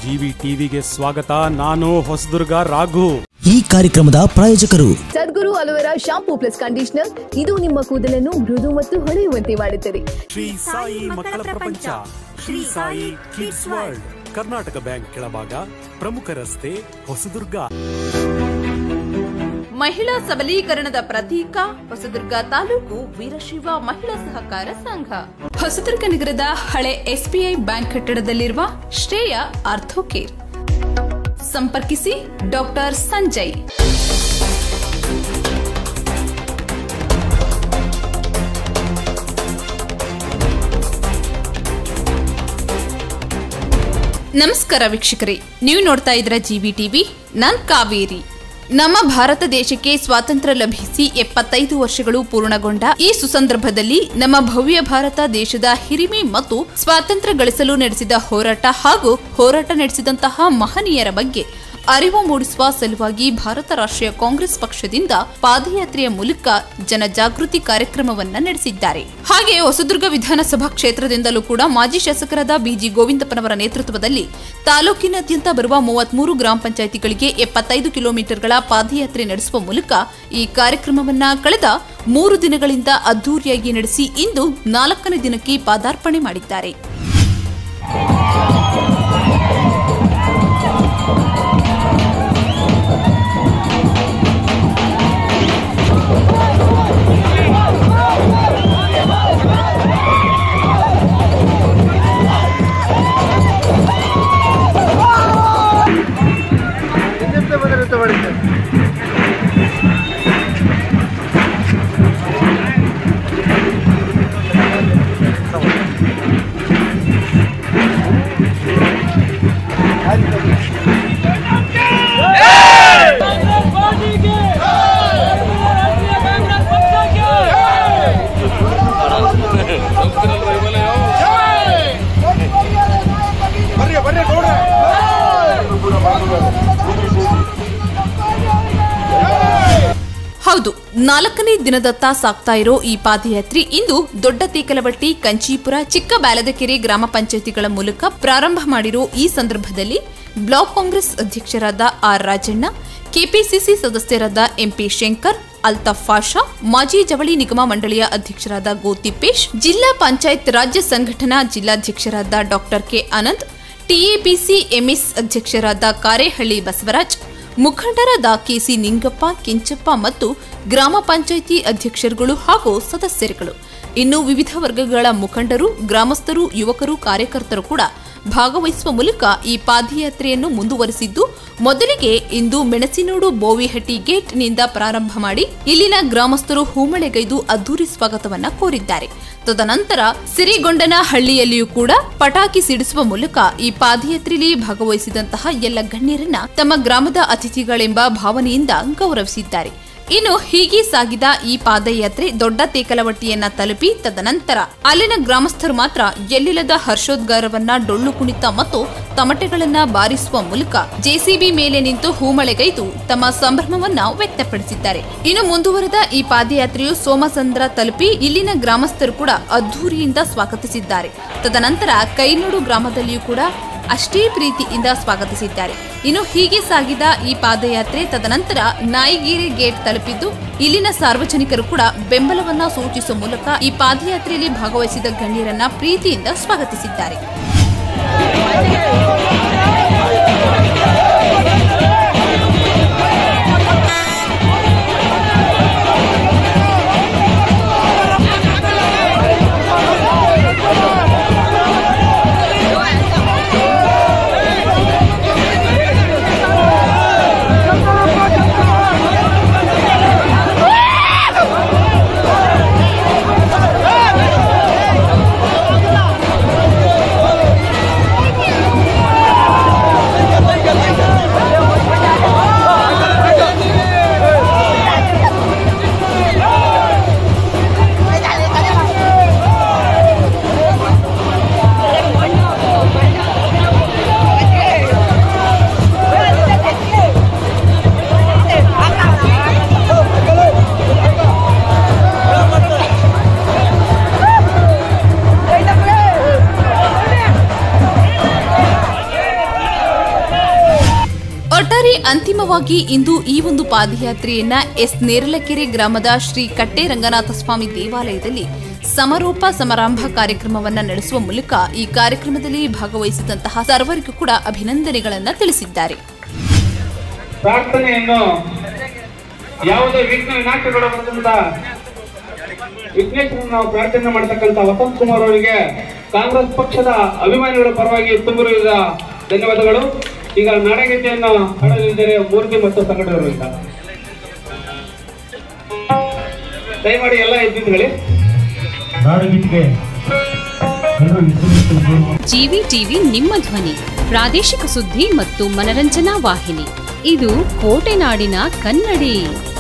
GV ಟಿವಿಗೆ ಸ್ವಾಗತ ನಾನು ಹೊಸದುರ್ಗ ರಾಘು ಈ ಕಾರ್ಯಕ್ರಮದ ಪ್ರಾಯೋಜಕರು Sadguru aloe vera shampoo plus conditioner ಇದು ನಿಮ್ಮ ಕೂದಲನ್ನು ಮೃದು ಮತ್ತು ಹೊಳೆಯುವಂತೆ ಮಾಡುತ್ತದೆ ಶ್ರೀ ಸಾಯಿ ಮಕ್ಕಳ ಪ್ರಪಂಚ Shri Sai kids world Karnataka bank ಕೆಳಭಾಗ ಪ್ರಮುಖ ರಸ್ತೆ ಹೊಸದುರ್ಗ ಮಹಿಳಾ ಸಬಲೀಕರಣದ ಪ್ರತೀಕ ಹೊಸದುರ್ಗ ತಾಲೂಕು ವೀರಶೈವ ಮಹಿಳಾ ಸಹಕಾರ ಸಂಘ ಹೊಸದುರ್ಗ ನಗರದ ಹಳೆ ಎಸ್ಬಿಐ ಬ್ಯಾಂಕ್ ಕಟ್ಟಡದಲ್ಲಿರುವ ಶ್ರೇಯ ಆರ್ಥೋಕೇರ್ ಸಂಪರ್ಕಿಸಿ ಡಾಕ್ಟರ್ ಸಂಜಯ್ ನಮಸ್ಕಾರ ವೀಕ್ಷಕರೇ ನೀವು ನೋಡ್ತಾ ಇದ್ರ ಜಿವಿ ಟಿವಿ ನಾನ್ ಕಾವೇರಿ ನಮ್ಮ ಭಾರತ ದೇಶಕ್ಕೆ ಸ್ವಾತಂತ್ರ್ಯ ಲಭಿಸಿ ಎಪ್ಪತ್ತೈದು ವರ್ಷಗಳು ಪೂರ್ಣಗೊಂಡ ಈ ಸುಸಂದರ್ಭದಲ್ಲಿ ನಮ್ಮ ಭವ್ಯ ಭಾರತ ದೇಶದ ಹಿರಿಮೆ ಮತ್ತು ಸ್ವಾತಂತ್ರ್ಯ ಗಳಿಸಲು ನಡೆಸಿದ ಹೋರಾಟ ಹಾಗೂ ಹೋರಾಟ ನಡೆಸಿದಂತಹ ಮಹನೀಯರ ಬಗ್ಗೆ ಅರಿವು ಮೂಡಿಸುವ ಸಲುವಾಗಿ ಭಾರತ ರಾಷ್ಟ್ರೀಯ ಕಾಂಗ್ರೆಸ್ ಪಕ್ಷದಿಂದ ಪಾದಯಾತ್ರೆಯ ಮೂಲಕ ಜನಜಾಗೃತಿ ಕಾರ್ಯಕ್ರಮವನ್ನ ನಡೆಸಿದ್ದಾರೆ ಹಾಗೆ ಹೊಸದುರ್ಗ ವಿಧಾನಸಭಾ ಕ್ಷೇತ್ರದಿಂದಲೂ ಕೂಡ ಮಾಜಿ ಶಾಸಕರಾದ ಬಿಜಿ ಗೋವಿಂದಪ್ಪನವರ ನೇತೃತ್ವದಲ್ಲಿ ತಾಲೂಕಿನಾದ್ಯಂತ ಬರುವ ಮೂವತ್ಮೂರು ಗ್ರಾಮ ಪಂಚಾಯಿತಿಗಳಿಗೆ ಎಪ್ಪತ್ತೈದು ಕಿಲೋಮೀಟರ್ಗಳ ಪಾದಯಾತ್ರೆ ನಡೆಸುವ ಮೂಲಕ ಈ ಕಾರ್ಯಕ್ರಮವನ್ನ ಕಳೆದ ಮೂರು ದಿನಗಳಿಂದ ಅದ್ದೂರಿಯಾಗಿ ನಡೆಸಿ ಇಂದು ನಾಲ್ಕನೇ ದಿನಕ್ಕೆ ಪಾದಾರ್ಪಣೆ ಮಾಡಿದ್ದಾರೆ ಹೌದು ನಾಲ್ಕನೇ ದಿನದತ್ತ ಸಾಗ್ತಾ ಇರೋ ಈ ಪಾದಯಾತ್ರೆ ಇಂದು ದೊಡ್ಡ ತೇಕಲವಟ್ಟಿ ಕಂಚೀಪುರ ಚಿಕ್ಕ ಬ್ಯಾಲದಕೆರೆ ಗ್ರಾಮ ಪಂಚಾಯಿತಿಗಳ ಮೂಲಕ ಪ್ರಾರಂಭ ಮಾಡಿರೋ ಈ ಸಂದರ್ಭದಲ್ಲಿ ಬ್ಲಾಕ್ ಕಾಂಗ್ರೆಸ್ ಅಧ್ಯಕ್ಷರಾದ ಆರ್ ರಾಜಣ್ಣ ಕೆಪಿಸಿಸಿ ಸದಸ್ಯರಾದ ಎಂಪಿ ಶಂಕರ್ ಅಲ್ತಾಫ್ ಫಾಷಾ ಮಾಜಿ ಜವಳಿ ನಿಗಮ ಮಂಡಳಿಯ ಅಧ್ಯಕ್ಷರಾದ ಗೋತಿಪ್ಪೇಶ್ ಜಿಲ್ಲಾ ಪಂಚಾಯತ್ ರಾಜ್ಯ ಸಂಘಟನಾ ಜಿಲ್ಲಾಧ್ಯಕ್ಷರಾದ doctor K Anand TAPC MS ಅಧ್ಯಕ್ಷರಾದ ಕಾರೇಹಳ್ಳಿ ಬಸವರಾಜ್ ಮುಖಂಡರಾದ ಕೆಸಿ ನಿಂಗಪ್ಪ ಕೆಂಚಪ್ಪ ಮತ್ತು ಗ್ರಾಮ ಪಂಚಾಯಿತಿ ಅಧ್ಯಕ್ಷರುಗಳು ಹಾಗೂ ಸದಸ್ಯರುಗಳು ಇನ್ನು ವಿವಿಧ ವರ್ಗಗಳ ಮುಖಂಡರು ಗ್ರಾಮಸ್ಥರು ಯುವಕರು ಕಾರ್ಯಕರ್ತರು ಕೂಡ ಭಾಗವಹಿಸುವ ಮೂಲಕ ಈ ಪಾದಯಾತ್ರೆಯನ್ನು ಮುಂದುವರೆಸಿದ್ದು ಮೊದಲಿಗೆ ಇಂದು ಮೆಣಸಿನೋಡು ಬೋವಿಹಟ್ಟಿ ಗೇಟ್ನಿಂದ ಪ್ರಾರಂಭ ಮಾಡಿ ಇಲ್ಲಿನ ಗ್ರಾಮಸ್ಥರು ಹೂಮಳೆಗೈದು ಅದ್ದೂರಿ ಸ್ವಾಗತವನ್ನ ಕೋರಿದ್ದಾರೆ ತದನಂತರ ಸಿರಿಗೊಂಡನ ಹಳ್ಳಿಯಲ್ಲಿಯೂ ಕೂಡ ಪಟಾಕಿ ಸಿಡಿಸುವ ಮೂಲಕ ಈ ಪಾದಯಾತ್ರೆಯಲ್ಲಿ ಭಾಗವಹಿಸಿದಂತಹ ಎಲ್ಲ ಗಣ್ಯರನ್ನ ತಮ್ಮ ಗ್ರಾಮದ ಅತಿಥಿಗಳೆಂಬ ಭಾವನೆಯಿಂದ ಗೌರವಿಸಿದ್ದಾರೆ ಇನ್ನು ಹೀಗೆ ಸಾಗಿದ ಈ ಪಾದಯಾತ್ರೆ ದೊಡ್ಡ ತೇಕಲವಟ್ಟಿಯನ್ನ ತಲುಪಿ ತದನಂತರ ಅಲ್ಲಿನ ಗ್ರಾಮಸ್ಥರು ಮಾತ್ರ ಎಲ್ಲಿಲ್ಲದ ಹರ್ಷೋದ್ಗಾರವನ್ನ ಡೊಳ್ಳು ಕುಣಿತ ಮತ್ತು ತಮಟೆಗಳನ್ನ ಬಾರಿಸುವ ಮೂಲಕ ಜೆಸಿಬಿ ಮೇಲೆ ನಿಂತು ಹೂಮಳೆಗೈದು ತಮ್ಮ ಸಂಭ್ರಮವನ್ನ ವ್ಯಕ್ತಪಡಿಸಿದ್ದಾರೆ ಇನ್ನು ಮುಂದುವರೆದ ಈ ಪಾದಯಾತ್ರೆಯು ಸೋಮಸಂದ್ರ ತಲುಪಿ ಇಲ್ಲಿನ ಗ್ರಾಮಸ್ಥರು ಕೂಡ ಅದ್ದೂರಿಯಿಂದ ಸ್ವಾಗತಿಸಿದ್ದಾರೆ ತದನಂತರ ಕೈನೂಡು ಗ್ರಾಮದಲ್ಲಿಯೂ ಕೂಡ ಅಷ್ಟೇ ಪ್ರೀತಿಯಿಂದ ಸ್ವಾಗತಿಸಿದ್ದಾರೆ ಇನ್ನು ಹೀಗೆ ಸಾಗಿದ ಈ ಪಾದಯಾತ್ರೆ ತದನಂತರ ನಾಯಿಗೇರಿ ಗೇಟ್ ತಲುಪಿದ್ದು ಇಲ್ಲಿನ ಸಾರ್ವಜನಿಕರು ಕೂಡ ಬೆಂಬಲವನ್ನ ಸೂಚಿಸುವ ಮೂಲಕ ಈ ಪಾದಯಾತ್ರೆಯಲ್ಲಿ ಭಾಗವಹಿಸಿದ ಗಣ್ಯರನ್ನ ಪ್ರೀತಿಯಿಂದ ಸ್ವಾಗತಿಸಿದ್ದಾರೆ ¡Vamos! ಅಂತಿಮವಾಗಿ ಇಂದು ಈ ಒಂದು ಪಾದಯಾತ್ರೆಯನ್ನ ಎಸ್ ನೇರಲಕೆರೆ ಗ್ರಾಮದ ಶ್ರೀ ಕಟ್ಟೆ ರಂಗನಾಥ ಸ್ವಾಮಿ ದೇವಾಲಯದಲ್ಲಿ ಸಮಾರೋಪ ಸಮಾರಂಭ ಕಾರ್ಯಕ್ರಮವನ್ನ ನಡೆಸುವ ಮೂಲಕ ಈ ಕಾರ್ಯಕ್ರಮದಲ್ಲಿ ಭಾಗವಹಿಸಿದಂತಹ ಸರ್ವರಿಗೂ ಕೂಡ ಅಭಿನಂದನೆಗಳನ್ನ ತಿಳಿಸಿದ್ದಾರೆ ಪ್ರಾರ್ಥನೆಯನ್ನು ಯಾವುದೇ ವಿಘ್ನ ವಿನಾಶಗೊಳ್ಳಬಾರದಂತ ವಿಘ್ನೇಶ್ವರನ ನಾವು ಪ್ರಾರ್ಥನೆ ಮಾಡತಕ್ಕಂತ ವಸಂತ್ ಕುಮಾರ್ ಅವರಿಗೆ ಕಾಂಗ್ರೆಸ್ ಪಕ್ಷದ ಅಭಿಮಾನಿಗಳ ಪರವಾಗಿ ತುಂಬಿರುವ ಧನ್ಯವಾದಗಳು ಈಗ ನಾಡಗೀತೆಯನ್ನು ಹಾಡಲಿದ್ದಾರೆ ಮೂರ್ತಿ ಮತ್ತು ಸಂಘಟನೆಗಳಿಂದ ದಯಮಾಡಿ ಎಲ್ಲ ಎದ್ದಿದ್ಕೊಳ್ಳಿ ನಾಡಗೀತೆಗೆ ಎಲ್ಲರೂ ಹೆಸರು ಜಿವಿ ಟಿವಿ ನಿಮ್ಮ ಧ್ವನಿ ಪ್ರಾದೇಶಿಕ ಸುದ್ದಿ ಮತ್ತು ಮನರಂಜನಾ ವಾಹಿನಿ ಇದು ಕೋಟೆನಾಡಿನ ಕನ್ನಡಿ